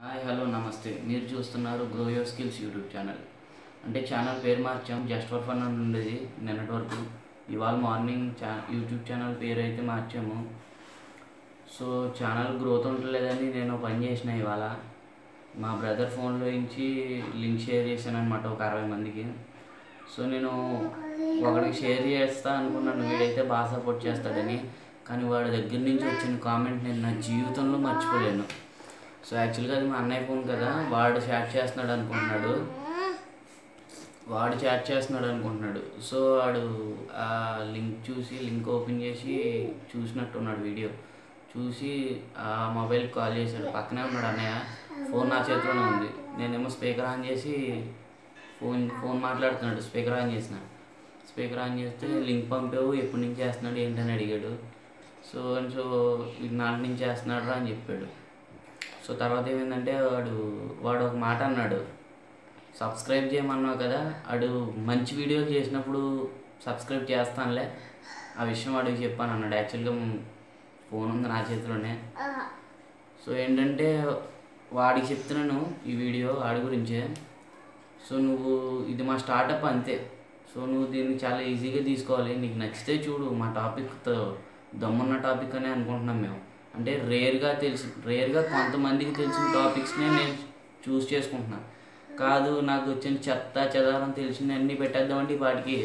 hi hello నమస్తే మీరు చూస్తున్నారు grow your skills YouTube channel అంటే ఛానల్ పేరు మార్చాం జస్ట్ ఫర్ ఫన్ అని ఉండేది నిన్నటి వరకు ఇవాళ మార్నింగ్ చా యూట్యూబ్ ఛానల్ పేరు అయితే మార్చాము సో ఛానల్ గ్రోత్ ఉండలేదని నేను పని చేసిన ఇవాళ మా బ్రదర్ ఫోన్లో నుంచి లింక్ షేర్ చేశాను అనమాట ఒక అరవై మందికి సో నేను ఒకడికి షేర్ చేస్తా అనుకున్నాను వీడైతే బాగా సపోర్ట్ చేస్తాడని కానీ వాడి దగ్గర నుంచి వచ్చిన కామెంట్ నేను నా జీవితంలో మర్చిపోలేను సో యాక్చువల్గా అది మా అన్నయ్య ఫోన్ కదా వాడు చాట్ చేస్తున్నాడు అనుకుంటున్నాడు వాడు చాట్ చేస్తున్నాడు అనుకుంటున్నాడు సో వాడు ఆ లింక్ చూసి లింక్ ఓపెన్ చేసి చూసినట్టున్నాడు వీడియో చూసి ఆ మొబైల్ కాల్ చేశాడు పక్కనే ఉన్నాడు అన్నయ్య ఫోన్ నా చేతిలోనే ఉంది నేనేమో స్పీకర్ ఆన్ చేసి ఫోన్ ఫోన్ మాట్లాడుతున్నాడు స్పీకర్ ఆన్ చేసిన స్పీకర్ ఆన్ చేస్తే లింక్ పంపావు ఎప్పటి నుంచి చేస్తున్నాడు ఏంటని అడిగాడు సో సో ఇది నాటి నుంచి చేస్తున్నాడు అని చెప్పాడు సో తర్వాత ఏమైందంటే వాడు వాడు ఒక మాట అన్నాడు సబ్స్క్రైబ్ చేయమన్నావు కదా వాడు మంచి వీడియోలు చేసినప్పుడు సబ్స్క్రైబ్ చేస్తానులే ఆ విషయం వాడికి చెప్పాను అన్నాడు యాక్చువల్గా ఫోన్ ఉంది నా చేతిలోనే సో ఏంటంటే వాడికి చెప్తున్నాను ఈ వీడియో వాడి గురించే సో నువ్వు ఇది మా స్టార్టప్ అంతే సో నువ్వు దీన్ని చాలా ఈజీగా తీసుకోవాలి నీకు నచ్చితే చూడు మా టాపిక్తో దమ్మున్న టాపిక్ అనే అనుకుంటున్నాం మేము అంటే రేర్గా తెలిసి రేర్గా కొంతమందికి తెలిసిన టాపిక్స్నే నేను చూస్ చేసుకుంటున్నాను కాదు నాకు వచ్చిన చెత్త చెదారం తెలిసిన అన్నీ పెట్టేద్దామంటే వాటికి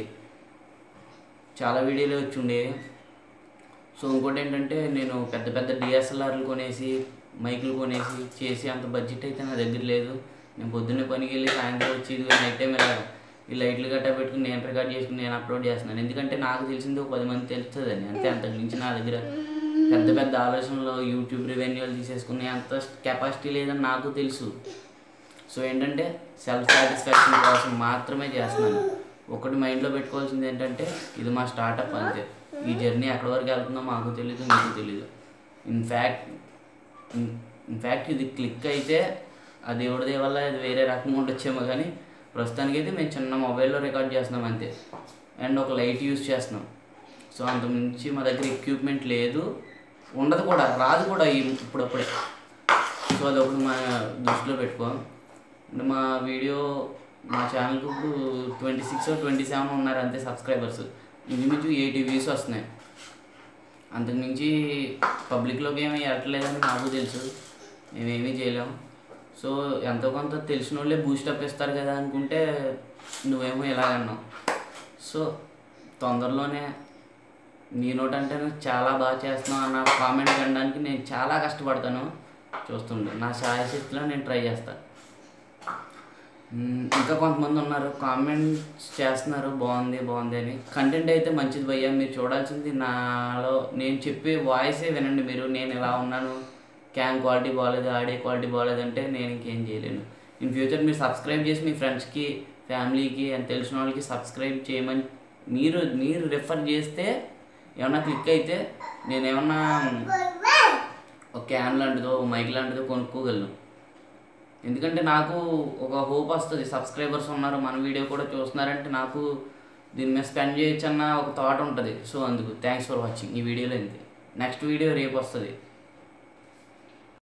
చాలా వీడియోలు వచ్చి ఉండేవి సో ఇంకోటి ఏంటంటే నేను పెద్ద పెద్ద డిఎస్ఎల్ఆర్లు కొనేసి మైకులు కొనేసి చేసి అంత బడ్జెట్ అయితే నా దగ్గర లేదు నేను పొద్దున్నే పనికి వెళ్ళి సాయంత్రం వచ్చి ఇది నైట్ టైం ఇలా ఈ లైట్లు గట్టా పెట్టుకుని నేను రికార్డ్ చేసుకుని నేను అప్లోడ్ చేస్తున్నాను ఎందుకంటే నాకు తెలిసింది ఒక పది మంది తెలుస్తుందని అంతే అంతకు మించి నా దగ్గర పెద్ద పెద్ద ఆలోచనలు యూట్యూబ్ రెవెన్యూలు తీసేసుకునే అంత కెపాసిటీ లేదని నాకు తెలుసు సో ఏంటంటే సెల్ఫ్ సాటిస్ఫాక్షన్ కోసం మాత్రమే చేస్తున్నాను ఒకటి మైండ్లో పెట్టుకోవాల్సింది ఏంటంటే ఇది మా స్టార్టప్ అంతే ఈ జర్నీ ఎక్కడి వరకు వెళ్తుందో మాకు తెలియదు మీకు తెలియదు ఇన్ఫ్యాక్ట్ ఇన్ఫ్యాక్ట్ ఇది క్లిక్ అయితే ఆ దేవుడి వల్ల అది వేరే రకంగా ఉండొచ్చేమో కానీ ప్రస్తుతానికి అయితే మేము చిన్న మొబైల్లో రికార్డ్ చేస్తున్నాం అంతే అండ్ ఒక లైట్ యూస్ చేస్తున్నాం సో అంత మించి మా దగ్గర ఎక్విప్మెంట్ లేదు ఉండదు కూడా రాదు కూడా ఈ ఇప్పుడప్పుడే సో అది ఒకటి మా దృష్టిలో పెట్టుకో అంటే మా వీడియో మా ఛానల్కి ఇప్పుడు ట్వంటీ సిక్స్ ట్వంటీ సెవెన్ ఉన్నారు అంతే సబ్స్క్రైబర్స్ ఇంచుమించు ఎయిటీ వ్యూస్ వస్తున్నాయి అంతకుమించి పబ్లిక్లోకి ఏమీ వెళ్ళట్లేదని నాకు తెలుసు మేమేమీ చేయలేము సో ఎంతో కొంత తెలిసిన వాళ్ళే బూస్టప్ ఇస్తారు కదా అనుకుంటే నువ్వేమో ఇలాగన్నావు సో తొందరలోనే నీ నోట్ అంటే నువ్వు చాలా బాగా చేస్తున్నావు అన్న కామెంట్ వినడానికి నేను చాలా కష్టపడతాను చూస్తుండే నా శాయశక్తిలో నేను ట్రై చేస్తాను మ్మ్, ఇంకా కొంతమంది ఉన్నారు కామెంట్స్ చేస్తున్నారు బాగుంది బాగుంది అని కంటెంట్ అయితే మంచిది భయ్యా మీరు చూడాల్సింది నాలో నేను చెప్పే వాయిసే వినండి మీరు నేను ఎలా ఉన్నాను క్యామ్ క్వాలిటీ బాగాలేదు ఆడే క్వాలిటీ బాగాలేదు అంటే నేను ఇంకేం చేయలేను ఇన్ ఫ్యూచర్ మీరు సబ్స్క్రైబ్ చేసి మీ ఫ్రెండ్స్కి ఫ్యామిలీకి అని తెలిసిన వాళ్ళకి సబ్స్క్రైబ్ చేయమని మీరు మీరు రిఫర్ చేస్తే ఏమన్నా క్లిక్ అయితే నేను ఏమన్నా ఒక క్యాన్ లాంటిదో మైక్ లాంటిదో కొనుక్కోగలను ఎందుకంటే నాకు ఒక హోప్ వస్తుంది సబ్స్క్రైబర్స్ ఉన్నారు మన వీడియో కూడా చూస్తున్నారంటే నాకు దీని మీద స్పెండ్ చేయొచ్చు అన్న ఒక థాట్ ఉంటుంది సో అందుకు థ్యాంక్స్ ఫర్ వాచింగ్ ఈ వీడియోలో ఇంతే నెక్స్ట్ వీడియో రేపు వస్తుంది